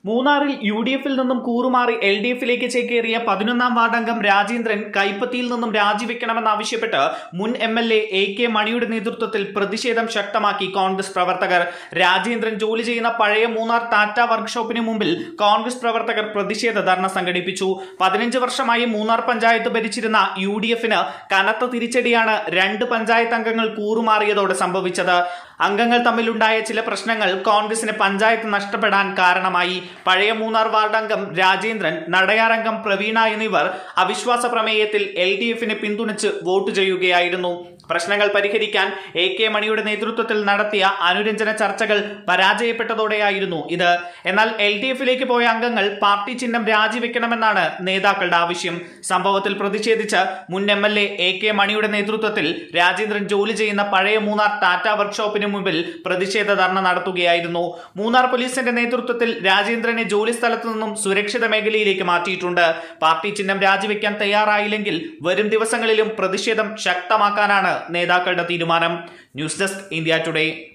മൂന്നാറിൽ U D എഫിൽ നിന്നും കൂറുമാറി എൽ ഡി എഫിലേക്ക് ചേക്കേറിയ പതിനൊന്നാം വാർഡംഗം രാജേന്ദ്രൻ കൈപ്പത്തിയിൽ നിന്നും രാജിവെക്കണമെന്നാവശ്യപ്പെട്ട് മുൻ M L A A K മണിയുടെ നേതൃത്വത്തിൽ പ്രതിഷേധം ശക്തമാക്കി കോൺഗ്രസ് പ്രവർത്തകർ രാജേന്ദ്രൻ ജോലി ചെയ്യുന്ന പഴയ മൂന്നാർ ടാറ്റ വർക്ക്ഷോപ്പിന് മുമ്പിൽ കോൺഗ്രസ് പ്രവർത്തകർ പ്രതിഷേധ ധർണ സംഘടിപ്പിച്ചു പതിനഞ്ച് വർഷമായി മൂന്നാർ പഞ്ചായത്ത് ഭരിച്ചിരുന്ന യു ഡി എഫിന് കനത്ത തിരിച്ചടിയാണ് രണ്ട് പഞ്ചായത്ത് അംഗങ്ങൾ കൂറുമാറിയതോടെ സംഭവിച്ചത് അംഗങ്ങൾ തമ്മിലുണ്ടായ ചില പ്രശ്നങ്ങൾ കോൺഗ്രസിന് പഞ്ചായത്ത് നഷ്ടപ്പെടാൻ കാരണമായി പഴയ മൂന്നാർ വാർഡ് അംഗം രാജേന്ദ്രൻ നടയാറംഗം പ്രവീണ എന്നിവർ അവിശ്വാസ പ്രമേയത്തിൽ എൽ ഡി എഫിനെ പിന്തുണച്ച് വോട്ട് ചെയ്യുകയായിരുന്നു പ്രശ്നങ്ങൾ പരിഹരിക്കാൻ എ കെ മണിയുടെ നേതൃത്വത്തിൽ നടത്തിയ അനുരഞ്ജന ചർച്ചകൾ പരാജയപ്പെട്ടതോടെയായിരുന്നു ഇത് എന്നാൽ എൽ ഡി എഫിലേക്ക് പോയ അംഗങ്ങൾ പാർട്ടി ചിഹ്നം രാജിവെക്കണമെന്നാണ് നേതാക്കളുടെ ആവശ്യം സംഭവത്തിൽ പ്രതിഷേധിച്ച് മുൻ M L A A K മണിയുടെ നേതൃത്വത്തിൽ രാജേന്ദ്രൻ ജോലി ചെയ്യുന്ന പഴയ മൂന്നാർ ടാറ്റ വർക്ക്ഷോപ്പിന് മുമ്പിൽ പ്രതിഷേധ ധർണ നടത്തുകയായിരുന്നു മൂന്നാർ പോലീസിന്റെ നേതൃത്വത്തിൽ രാജേന്ദ്രനെ ജോലി സ്ഥലത്തു നിന്നും സുരക്ഷിത മേഖലയിലേക്ക് മാറ്റിയിട്ടുണ്ട് പാർട്ടി ചിഹ്നം രാജിവെക്കാൻ തയ്യാറായില്ലെങ്കിൽ വരും ദിവസങ്ങളിലും പ്രതിഷേധം ശക്തമാക്കാനാണ് നേതാക്കളുടെ തീരുമാനം ന്യൂസ് ഡെസ്ക് ഇന്ത്യ ടുഡേ